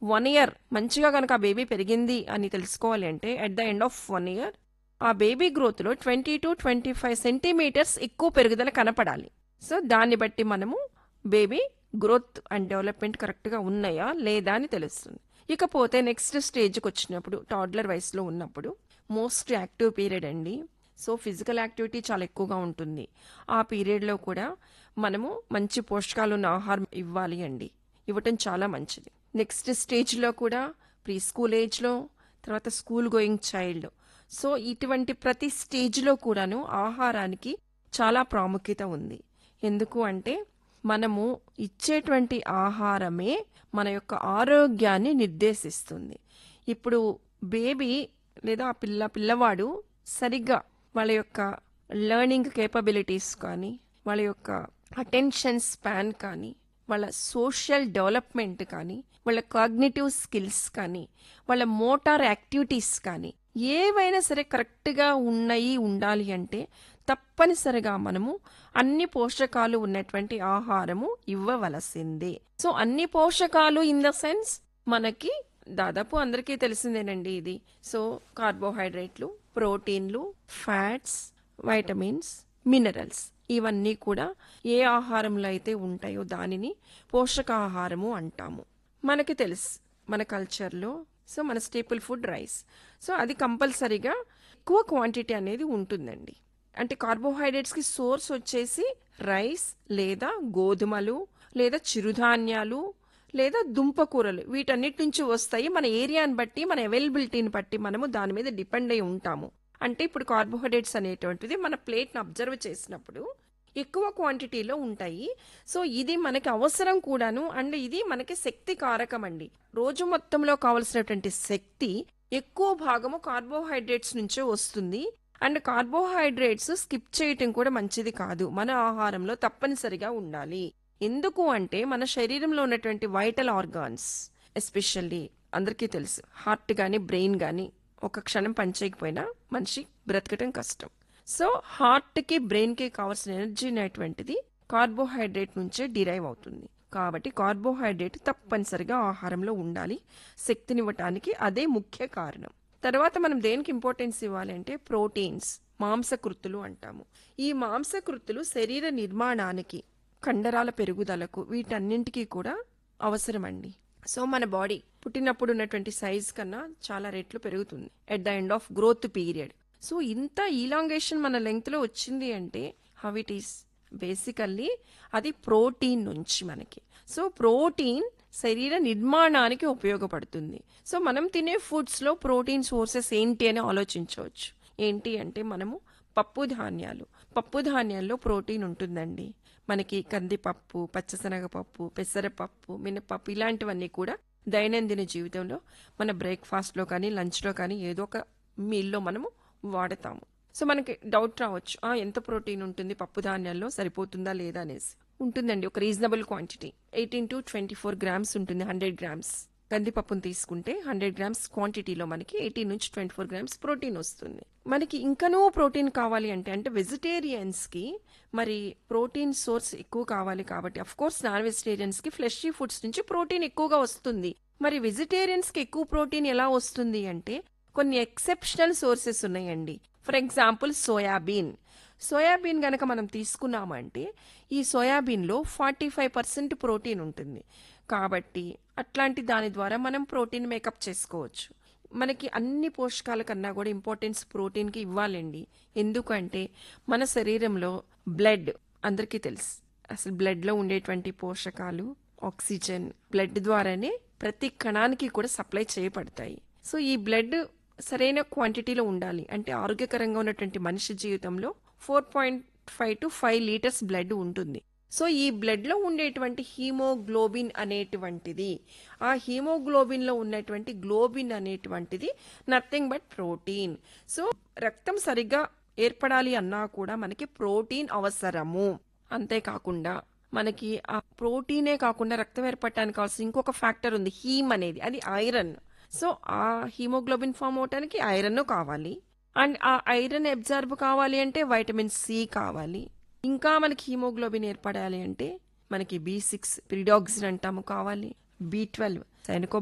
one year మంచిగా కనుక ఆ బేబీ పెరిగింది అని తెలుసుకోవాలి అంటే at the end of one year ఆ బేబీ గ్రోత్లో twenty two twenty five centimetres ఎక్కువ పెరుగుదల కనపడాలి సో దాన్ని బట్టి మనము బేబీ గ్రోత్ అండ్ డెవలప్మెంట్ కరెక్ట్గా ఉన్నాయా లేదా అని తెలుస్తుంది ఇకపోతే నెక్స్ట్ స్టేజ్కి వచ్చినప్పుడు టాడ్లర్ వయసులో ఉన్నప్పుడు మోస్ట్ యాక్టివ్ పీరియడ్ అండి సో ఫిజికల్ యాక్టివిటీ చాలా ఎక్కువగా ఉంటుంది ఆ పీరియడ్లో కూడా మనము మంచి పోషకాలు ఉన్న ఆహారం ఇవ్వాలి అండి ఇవ్వటం చాలా మంచిది నెక్స్ట్ స్టేజ్లో కూడా ప్రీ స్కూల్ ఏజ్లో తర్వాత స్కూల్ గోయింగ్ చైల్డ్ సో ఇటువంటి ప్రతి స్టేజ్లో కూడాను ఆహారానికి చాలా ప్రాముఖ్యత ఉంది ఎందుకు అంటే మనము ఇచ్చేటువంటి ఆహారమే మన యొక్క ఆరోగ్యాన్ని నిర్దేశిస్తుంది ఇప్పుడు బేబీ లేదా ఆ పిల్ల పిల్లవాడు సరిగ్గా వాళ్ళ యొక్క లెర్నింగ్ కేపబిలిటీస్ కానీ వాళ్ళ యొక్క అటెన్షన్ స్పాన్ కానీ వాళ్ళ సోషల్ డెవలప్మెంట్ కానీ వాళ్ళ కాగ్నిటివ్ స్కిల్స్ కానీ వాళ్ళ మోటార్ యాక్టివిటీస్ కానీ ఏవైనా సరే కరెక్ట్గా ఉన్నాయి ఉండాలి అంటే తప్పనిసరిగా మనము అన్ని పోషకాలు ఉన్నటువంటి ఆహారము ఇవ్వవలసిందే సో అన్ని పోషకాలు ఇన్ ద సెన్స్ మనకి దాదాపు అందరికీ తెలిసిందేనండి ఇది సో కార్బోహైడ్రేట్లు ప్రోటీన్లు ఫ్యాట్స్ వైటమిన్స్ మినరల్స్ ఇవన్నీ కూడా ఏ ఆహారంలో అయితే ఉంటాయో దానిని పోషకాహారము అంటాము మనకి తెలుసు మన కల్చర్లో సో మన స్టేపుల్ ఫుడ్ రైస్ సో అది కంపల్సరీగా ఎక్కువ క్వాంటిటీ అనేది ఉంటుందండి అంటే కార్బోహైడ్రేట్స్కి సోర్స్ వచ్చేసి రైస్ లేదా గోధుమలు లేదా చిరుధాన్యాలు లేదా దుంపకూరలు వీటన్నిటి నుంచి వస్తాయి మన ఏరియాని బట్టి మన అవైలబిలిటీని బట్టి మనము దాని మీద డిపెండ్ అయి ఉంటాము అంటే ఇప్పుడు కార్బోహైడ్రేట్స్ అనేటువంటిది మన ప్లేట్ని అబ్జర్వ్ చేసినప్పుడు ఎక్కువ క్వాంటిటీలో ఉంటాయి సో ఇది మనకి అవసరం కూడాను అండ్ ఇది మనకి శక్తి కారకం అండి రోజు మొత్తంలో కావలసినటువంటి శక్తి ఎక్కువ భాగము కార్బోహైడ్రేట్స్ నుంచే వస్తుంది అండ్ కార్బోహైడ్రేట్స్ స్కిప్ చేయటం కూడా మంచిది కాదు మన ఆహారంలో తప్పనిసరిగా ఉండాలి ఎందుకు అంటే మన శరీరంలో ఉన్నటువంటి వైటల్ ఆర్గాన్స్ ఎస్పెషల్లీ అందరికీ తెలుసు హార్ట్ కానీ బ్రెయిన్ కానీ ఒక క్షణం పనిచేయకపోయినా మనిషి బ్రతకటం కష్టం సో హార్ట్కి బ్రెయిన్కి కావాల్సిన ఎనర్జీ అనేటువంటిది కార్బోహైడ్రేట్ నుంచే డిరైవ్ అవుతుంది కాబట్టి కార్బోహైడ్రేట్ తప్పనిసరిగా ఆహారంలో ఉండాలి శక్తినివ్వటానికి అదే ముఖ్య కారణం తర్వాత మనం దేనికి ఇంపార్టెన్స్ ఇవ్వాలంటే ప్రోటీన్స్ మాంసకృతులు అంటాము ఈ మాంసకృతులు శరీర నిర్మాణానికి కండరాల పెరుగుదలకు వీటన్నింటికి కూడా అవసరమండి సో మన బాడీ పుట్టినప్పుడు ఉన్నటువంటి సైజ్ కన్నా చాలా రెట్లు పెరుగుతుంది at the end of growth period so ఇంత ఈలాంగేషన్ మన లెంగ్త్లో వచ్చింది అంటే హౌ ఇట్ ఈస్ బేసికల్లీ అది ప్రోటీన్ నుంచి మనకి సో ప్రోటీన్ శరీర నిర్మాణానికి ఉపయోగపడుతుంది సో మనం తినే ఫుడ్స్లో ప్రోటీన్ సోర్సెస్ ఏంటి అని ఆలోచించవచ్చు ఏంటి అంటే మనము పప్పు ధాన్యాలు పప్పు ధాన్యాల్లో ప్రోటీన్ ఉంటుందండి మనకి కందిపప్పు పచ్చశనగపప్పు పెసరపప్పు మినపప్పు ఇలాంటివన్నీ కూడా దైనందిన జీవితంలో మన బ్రేక్ఫాస్ట్లో కానీ లంచ్లో కానీ ఏదో ఒక మీల్లో మనము వాడతాము సో మనకి డౌట్ రావచ్చు "ఆ, ఎంత ప్రోటీన్ ఉంటుంది పప్పు ధాన్యాల్లో సరిపోతుందా లేదా అనేసి ఉంటుందండి ఒక reasonable quantity eighteen to twenty four grams ఉంటుంది హండ్రెడ్ గ్రామ్స్ కందిపప్పును తీసుకుంటే హండ్రెడ్ గ్రామ్స్ క్వాంటిటీలో మనకి ఎయిటీన్ నుంచి ట్వంటీ ఫోర్ గ్రామ్స్ ప్రోటీన్ వస్తుంది మనకి ఇంకనూ ప్రోటీన్ కావాలి అంటే అంటే వెజిటేరియన్స్కి మరి ప్రోటీన్ సోర్స్ ఎక్కువ కావాలి కాబట్టి అఫ్ కోర్స్ నాన్ వెజిటేరియన్స్కి ఫ్లెషీ ఫుడ్స్ నుంచి ప్రోటీన్ ఎక్కువగా వస్తుంది మరి వెజిటేరియన్స్కి ఎక్కువ ప్రోటీన్ ఎలా వస్తుంది అంటే కొన్ని ఎక్సెప్షనల్ సోర్సెస్ ఉన్నాయండి ఫర్ ఎగ్జాంపుల్ సోయాబీన్ సోయాబీన్ గనక మనం తీసుకున్నామంటే ఈ సోయాబీన్లో ఫార్టీ ఫైవ్ పర్సెంట్ ప్రోటీన్ ఉంటుంది కాబట్టి అట్లాంటి దాని ద్వారా మనం ప్రోటీన్ మేకప్ చేసుకోవచ్చు మనకి అన్ని పోషకాల కన్నా కూడా ఇంపార్టెన్స్ ప్రోటీన్కి ఇవ్వాలండి ఎందుకంటే మన శరీరంలో బ్లడ్ అందరికీ తెలుసు అసలు బ్లడ్లో ఉండేటువంటి పోషకాలు ఆక్సిజన్ బ్లడ్ ద్వారానే ప్రతి కణానికి కూడా సప్లై చేయబడతాయి సో ఈ బ్లడ్ సరైన క్వాంటిటీలో ఉండాలి అంటే ఆరోగ్యకరంగా ఉన్నటువంటి మనిషి జీవితంలో four point five to five litres blood ఉంటుంది సో ఈ బ్లడ్లో ఉండేటువంటి హీమోగ్లోబిన్ అనేటువంటిది ఆ హీమోగ్లోబిన్లో ఉన్నటువంటి గ్లోబిన్ అనేటువంటిది నథింగ్ బట్ ప్రోటీన్ సో రక్తం సరిగ్గా ఏర్పడాలి అన్నా కూడా మనకి ప్రోటీన్ అవసరము అంతేకాకుండా మనకి ఆ ప్రోటీనే కాకుండా రక్తం ఏర్పడటానికి కావాల్సిన ఇంకొక ఫ్యాక్టర్ ఉంది హీమ్ అనేది అది ఐరన్ సో ఆ హీమోగ్లోబిన్ ఫామ్ అవటానికి ఐరన్ కావాలి అండ్ ఆ ఐరన్ అబ్జర్బ్ కావాలి అంటే వైటమిన్ సి కావాలి ఇంకా మనకి హీమోగ్లోబిన్ ఏర్పడాలి అంటే మనకి బి సిక్స్ పిరిడాక్సిన్ అంటాము కావాలి బి ట్వెల్వ్ సైనికో